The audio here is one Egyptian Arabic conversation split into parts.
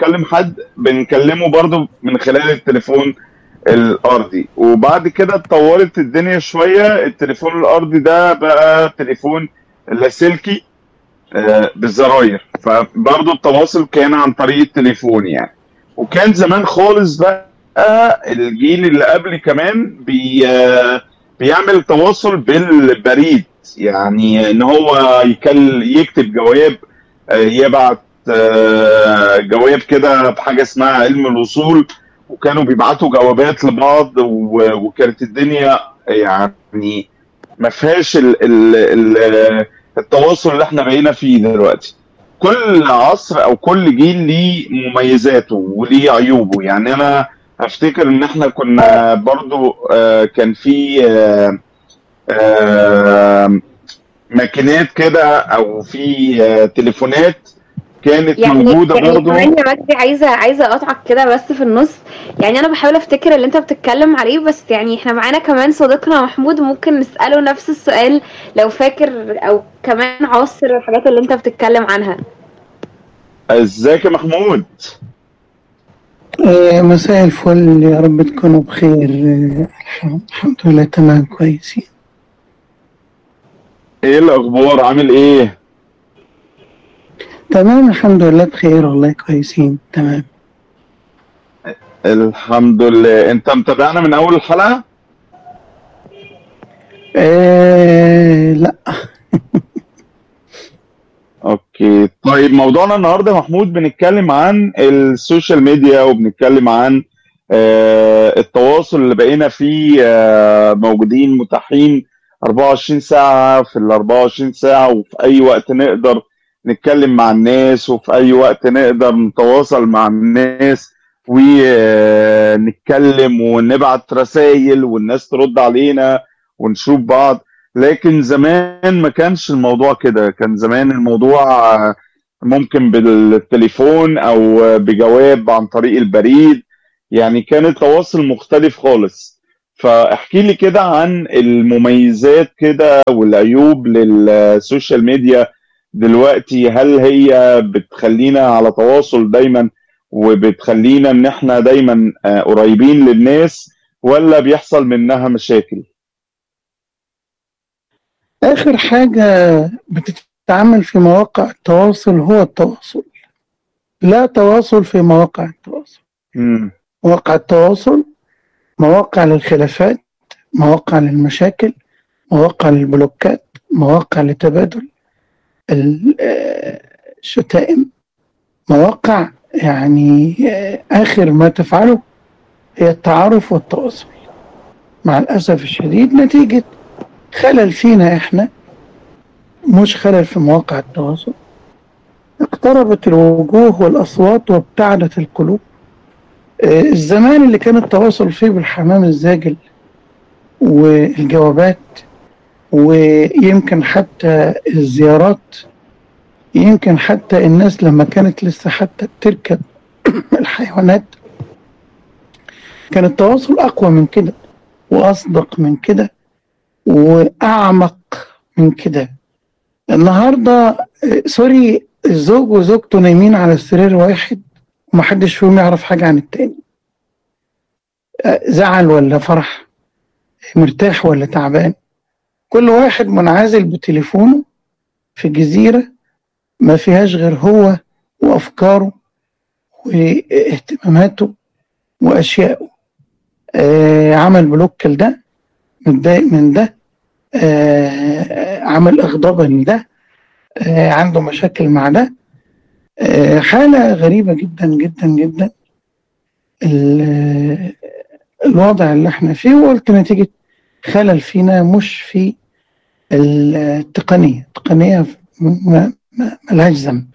بنكلم حد بنكلمه برضو من خلال التليفون الارضي وبعد كده اتطورت الدنيا شويه التليفون الارضي ده بقى تليفون لاسلكي آه، بالزراير فبرضو التواصل كان عن طريق التليفون يعني وكان زمان خالص بقى الجيل اللي قبل كمان بي آه، بيعمل تواصل بالبريد يعني ان هو يكل يكتب جواب آه، يبعت آه، جواب كده بحاجه اسمها علم الوصول وكانوا بيبعتوا جوابات لبعض و- وكانت الدنيا يعني ما فيهاش ال ال ال التواصل اللي احنا بقينا فيه دلوقتي كل عصر او كل جيل ليه مميزاته وليه عيوبه يعني انا افتكر ان احنا كنا برضو آه، كان في آه، آه، ماكينات كده او في آه، تليفونات كانت يعني موجوده يعني برضو كمان يا مجدي عايزه عايزه اقطعك كده بس في النص يعني انا بحاول افتكر اللي انت بتتكلم عليه بس يعني احنا معانا كمان صديقنا محمود ممكن نساله نفس السؤال لو فاكر او كمان عاصر الحاجات اللي انت بتتكلم عنها ازيك يا محمود آه، مساء الفل يا رب تكونوا بخير آه، الحمد الحمد لله تمام كويسين ايه الاخبار عامل ايه تمام الحمد لله بخير والله كويسين تمام الحمد لله انت متابعنا من اول الحلقه آه لا اوكي طيب موضوعنا النهارده يا محمود بنتكلم عن السوشيال ميديا وبنتكلم عن آه، التواصل اللي بقينا فيه آه، موجودين متاحين 24 ساعة في ال 24 ساعة وفي أي وقت نقدر نتكلم مع الناس وفي أي وقت نقدر نتواصل مع الناس ونتكلم ونبعت رسائل والناس ترد علينا ونشوف بعض لكن زمان ما كانش الموضوع كده كان زمان الموضوع آه، ممكن بالتليفون او بجواب عن طريق البريد يعني كان التواصل مختلف خالص فاحكي لي كده عن المميزات كده والعيوب للسوشيال ميديا دلوقتي هل هي بتخلينا على تواصل دايما وبتخلينا ان احنا دايما آه، قريبين للناس ولا بيحصل منها مشاكل آخر حاجة بتتعمل في مواقع التواصل هو التواصل لا تواصل في مواقع التواصل مم. مواقع التواصل مواقع للخلافات مواقع للمشاكل مواقع للبلوكات مواقع لتبادل ال- آه، الشتائم مواقع يعني آه، آخر ما تفعله هي التعارف والتواصل مع الأسف الشديد نتيجة خلل فينا إحنا مش خلل في مواقع التواصل اقتربت الوجوه والأصوات وابتعدت القلوب آه، الزمان اللي كان التواصل فيه بالحمام الزاجل والجوابات ويمكن حتى الزيارات يمكن حتى الناس لما كانت لسه حتى بتركب الحيوانات كان التواصل أقوى من كده وأصدق من كده وأعمق من كده النهاردة آه، سوري الزوج وزوجته نايمين على سرير واحد ومحدش فيهم يعرف حاجة عن التاني آه، زعل ولا فرح مرتاح ولا تعبان كل واحد منعزل بتليفونه في جزيرة ما فيهاش غير هو وأفكاره واهتماماته وأشيائه آه عمل بلوك لده متضايق من ده آه عمل إغضابا لده آه عنده مشاكل مع ده آه حالة غريبة جدا جدا جدا ال- الوضع اللي احنا فيه وقلت نتيجة خلل فينا مش في التقنية التقنية ما ما- ملهاش ذنب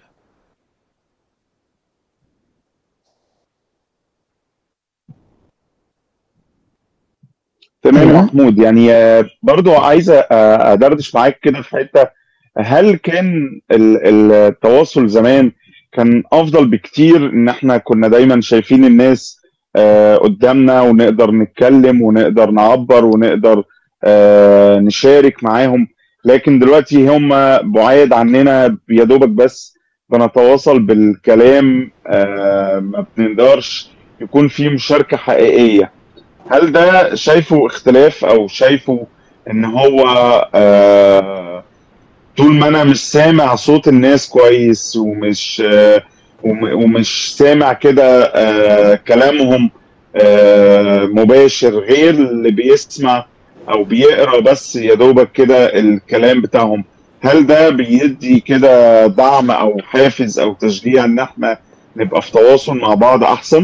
تمام يا أيوة. محمود يعني آه، برضو عايز آه، ادردش معاك كده في حته هل كان ال- التواصل زمان كان افضل بكتير ان احنا كنا دايما شايفين الناس آه، قدامنا ونقدر نتكلم ونقدر نعبر ونقدر آه، نشارك معاهم لكن دلوقتي هم بعاد عننا يا دوبك بس بنتواصل بالكلام آه، ما بنقدرش يكون في مشاركة حقيقية هل ده شايفه اختلاف او شايفه ان هو آه، طول ما انا مش سامع صوت الناس كويس ومش آه، وم- ومش سامع كده آه، كلامهم آه، مباشر غير اللي بيسمع او بيقرا بس يا دوبك كده الكلام بتاعهم هل ده بيدي كده دعم او حافز او تشجيع ان احنا نبقى في تواصل مع بعض احسن؟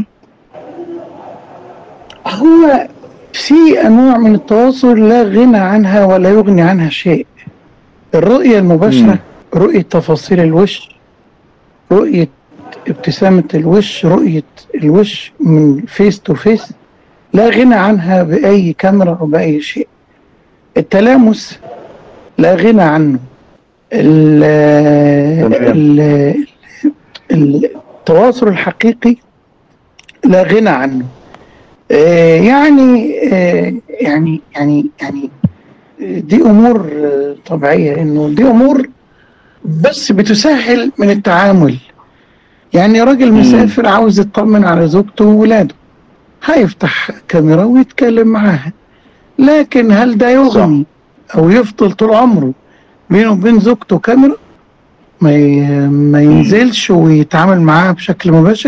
هو في أنواع من التواصل لا غنى عنها ولا يغني عنها شيء الرؤية المباشرة مم. رؤية تفاصيل الوش رؤية ابتسامة الوش رؤية الوش من فيس تو فيس لا غنى عنها بأي كاميرا أو بأي شيء التلامس لا غنى عنه ال- ال- ال- التواصل الحقيقي لا غنى عنه آه، يعني آه، يعني يعني يعني آه، دي امور آه، طبيعيه انه دي امور بس بتسهل من التعامل يعني راجل مم. مسافر عاوز يطمن على زوجته وولاده هيفتح كاميرا ويتكلم معاها لكن هل ده يغني او يفضل طول عمره بينه وبين زوجته كاميرا ما ي- ما ينزلش ويتعامل معاها بشكل مباشر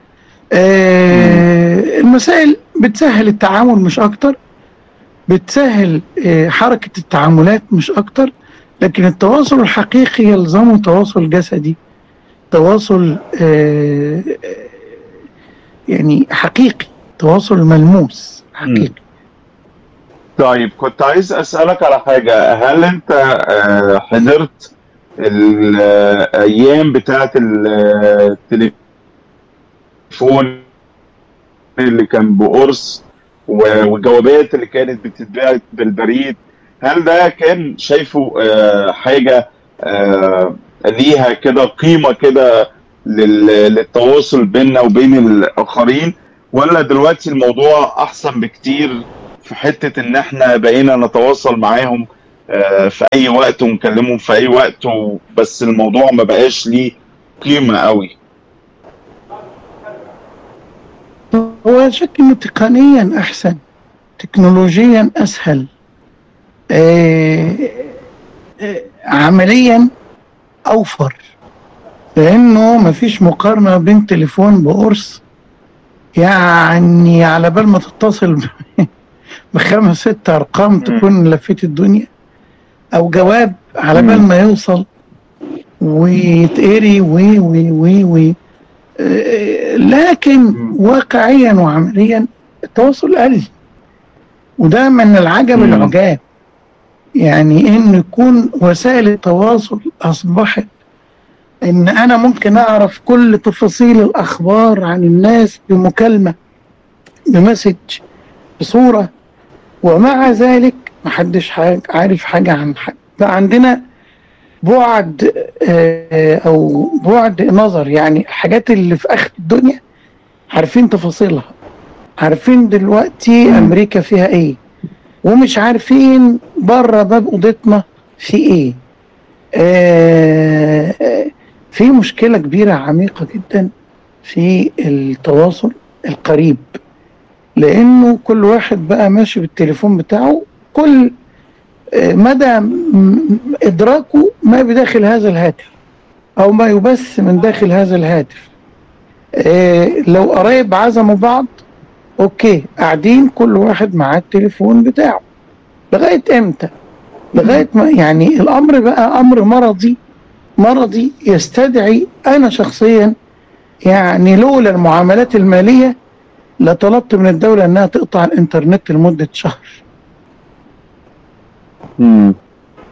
آه المسائل بتسهل التعامل مش اكتر بتسهل آه حركة التعاملات مش اكتر لكن التواصل الحقيقي يلزمه تواصل جسدي تواصل آه آه، يعني حقيقي تواصل ملموس حقيقي طيب كنت عايز أسألك على حاجة هل أنت آه، حضرت الأيام بتاعت التليفون اللي كان بقرص و- والجوابات اللي كانت بتتباعت بالبريد هل ده كان شايفه آه، حاجة آه، ليها كده قيمة كده لل- للتواصل بيننا وبين الآخرين ولا دلوقتي الموضوع أحسن بكتير في حتة إن إحنا بقينا نتواصل معاهم آه، في أي وقت ونكلمهم في أي وقت و- بس الموضوع ما بقاش ليه قيمة قوي هو شك انه تقنيا احسن تكنولوجيا اسهل آه، آه، عمليا اوفر لانه مفيش مقارنه بين تليفون بقرص يعني على بال ما تتصل ب- بخمس ست ارقام تكون لفيت الدنيا او جواب على بال ما يوصل ويتقري وي وي وي وي آه، لكن واقعيا وعمليا التواصل قل وده من العجب مم. العجاب يعني ان يكون وسائل التواصل اصبحت ان انا ممكن اعرف كل تفاصيل الاخبار عن الناس بمكالمه بمسج بصوره ومع ذلك محدش حاجة عارف حاجه عن حد بقى عندنا بعد آه، او بعد نظر يعني الحاجات اللي في اخر الدنيا عارفين تفاصيلها عارفين دلوقتي امريكا فيها ايه ومش عارفين بره باب اوضتنا في ايه آه، آه، في مشكلة كبيرة عميقة جدا في التواصل القريب لانه كل واحد بقى ماشي بالتليفون بتاعه كل آه، مدى م- ادراكه ما بداخل هذا الهاتف او ما يبث من داخل هذا الهاتف آه، لو قرايب عزموا بعض اوكي قاعدين كل واحد معاه التليفون بتاعه لغايه امتى لغايه ما يعني الامر بقى امر مرضي مرضي يستدعي انا شخصيا يعني لولا المعاملات الماليه لطلبت من الدوله انها تقطع الانترنت لمده شهر مم.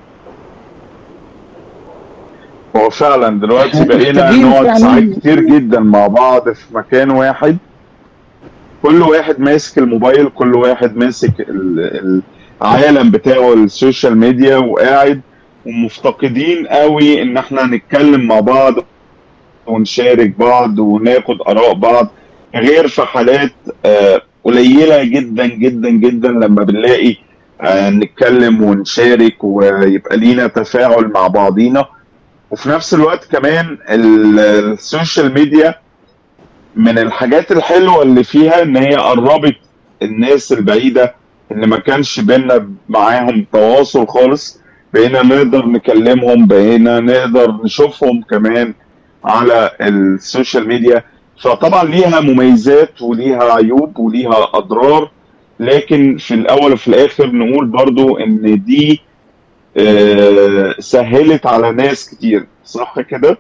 هو فعلا دلوقتي بقينا محتاجين نقعد فعلاً- ساعات كتير جدا مع بعض في مكان واحد كل واحد ماسك الموبايل كل واحد ماسك ال- العالم بتاعه السوشيال ميديا وقاعد ومفتقدين قوي ان احنا نتكلم مع بعض ونشارك بعض وناخد اراء بعض غير في حالات آه، قليله جدا جدا جدا لما بنلاقي آه، نتكلم ونشارك ويبقى لينا تفاعل مع بعضينا وفي نفس الوقت كمان ال- السوشيال ميديا من الحاجات الحلوه اللي فيها ان هي قربت الناس البعيده اللي ما كانش بينا معاهم تواصل خالص بقينا نقدر نكلمهم بقينا نقدر نشوفهم كمان على السوشيال ميديا فطبعا ليها مميزات وليها عيوب وليها اضرار لكن في الاول وفي الاخر نقول برضو ان دي آه، سهلت على ناس كتير صح كده؟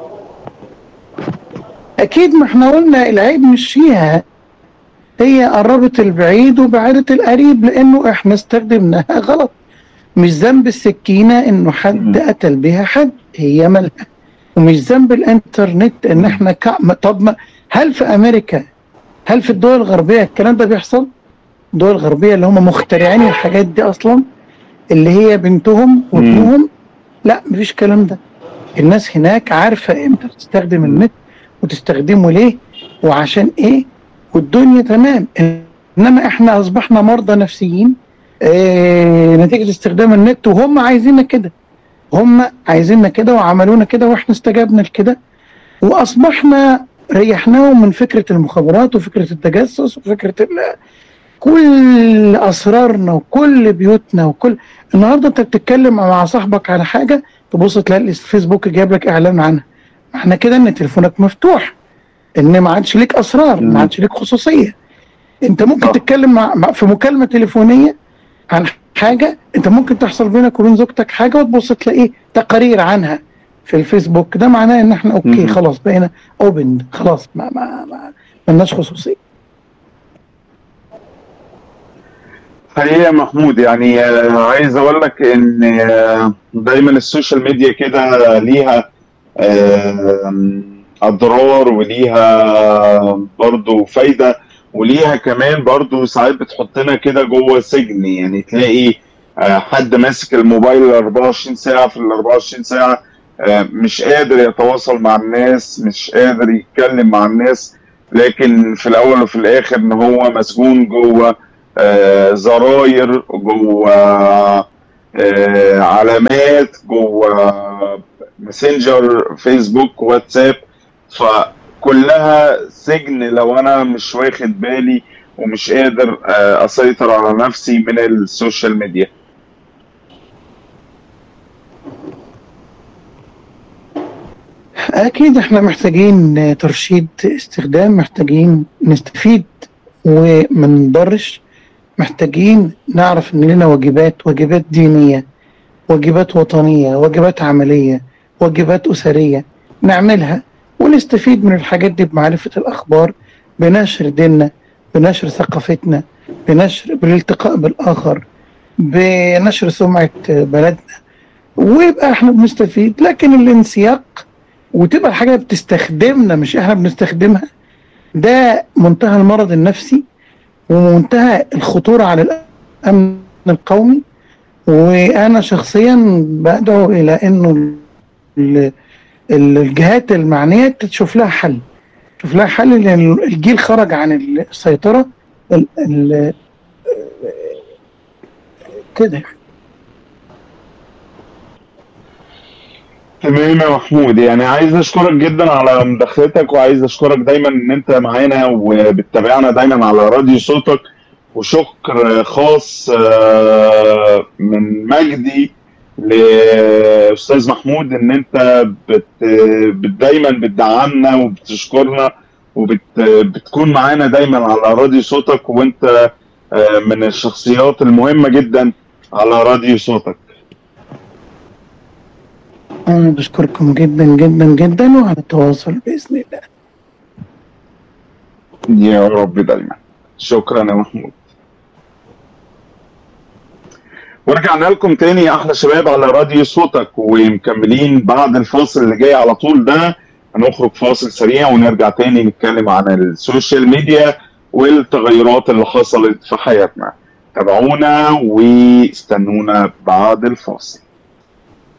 اكيد ما احنا قلنا العيب مش فيها هي قربت البعيد وبعدت القريب لانه احنا استخدمناها غلط مش ذنب السكينة انه حد مم. قتل بها حد هي مالها ومش ذنب الانترنت ان احنا كع... ما- طب ما هل في امريكا هل في الدول الغربية الكلام ده بيحصل الدول الغربية اللي هم مخترعين الحاجات دي اصلا اللي هي بنتهم وابنهم لا مفيش الكلام ده الناس هناك عارفة امتى تستخدم النت وتستخدمه ليه وعشان ايه والدنيا تمام انما احنا اصبحنا مرضى نفسيين اه نتيجة استخدام النت وهم عايزيننا كده هم عايزيننا كده وعملونا كده واحنا استجبنا لكده واصبحنا ريحناهم من فكرة المخابرات وفكرة التجسس وفكرة ال- كل اسرارنا وكل بيوتنا وكل النهارده انت بتتكلم مع صاحبك على حاجه تبص تلاقي الفيسبوك جايب لك اعلان عنها معنى كده ان تليفونك مفتوح ان ما عادش ليك اسرار مم. ما عادش ليك خصوصيه انت ممكن صح. تتكلم مع مع- في مكالمه تليفونيه عن حاجه انت ممكن تحصل بينك وبين زوجتك حاجه وتبص تلاقي تقارير عنها في الفيسبوك ده معناه ان احنا اوكي مم. خلاص بقينا اوبن خلاص ما ما ما ملناش خصوصيه حقيقة يا محمود يعني آه، عايز اقول لك ان آه، دايما السوشيال ميديا كده ليها آه، اضرار وليها برضو فايدة وليها كمان برضو ساعات بتحطنا كده جوه سجن يعني تلاقي آه، حد ماسك الموبايل 24 ساعة في ال 24 ساعة آه، مش قادر يتواصل مع الناس مش قادر يتكلم مع الناس لكن في الاول وفي الاخر ان هو مسجون جوه آه، زراير جوه آه، علامات جوه ماسنجر فيسبوك واتساب فكلها سجن لو انا مش واخد بالي ومش قادر آه، اسيطر على نفسي من السوشيال ميديا أكيد إحنا محتاجين ترشيد استخدام محتاجين نستفيد وما نضرش محتاجين نعرف إن لنا واجبات واجبات دينية واجبات وطنية واجبات عملية واجبات أسرية نعملها ونستفيد من الحاجات دي بمعرفة الأخبار بنشر ديننا بنشر ثقافتنا بنشر بالالتقاء بالآخر بنشر سمعة بلدنا ويبقى احنا بنستفيد لكن الانسياق وتبقى الحاجة بتستخدمنا مش احنا بنستخدمها ده منتهى المرض النفسي ومنتهى الخطورة على الأمن القومي وأنا شخصيا بدعو إلى أنه ال- ال- الجهات المعنية تشوف لها حل تشوف لها حل لأن الجيل خرج عن السيطرة ال- ال- كده يعني. تمام يا محمود يعني عايز اشكرك جدا على مداخلتك وعايز اشكرك ديما ان انت معانا وبتتابعنا دايما على راديو صوتك وشكر خاص آه، من مجدي لاستاذ محمود ان انت بت بت- دايما بتدعمنا وبتشكرنا وبتكون معانا دايما على راديو صوتك وانت آه، من الشخصيات المهمة جدا على راديو صوتك أنا بشكركم جدا جدا جدا وعلى التواصل بإذن الله يا رب دايما شكرا يا محمود ورجعنا لكم تاني يا احلى شباب على راديو صوتك ومكملين بعد الفاصل اللي جاي على طول ده هنخرج فاصل سريع ونرجع تاني نتكلم عن السوشيال ميديا والتغيرات اللي حصلت في حياتنا تابعونا واستنونا بعد الفاصل